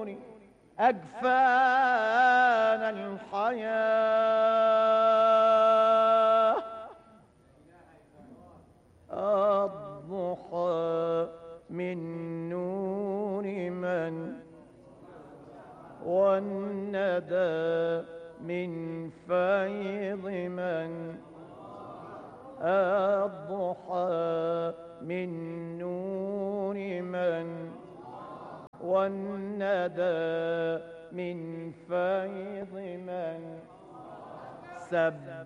أجفان الحياة الضحى من نور من والندى من فيض من الضحى من نور من والندى من فيض من سب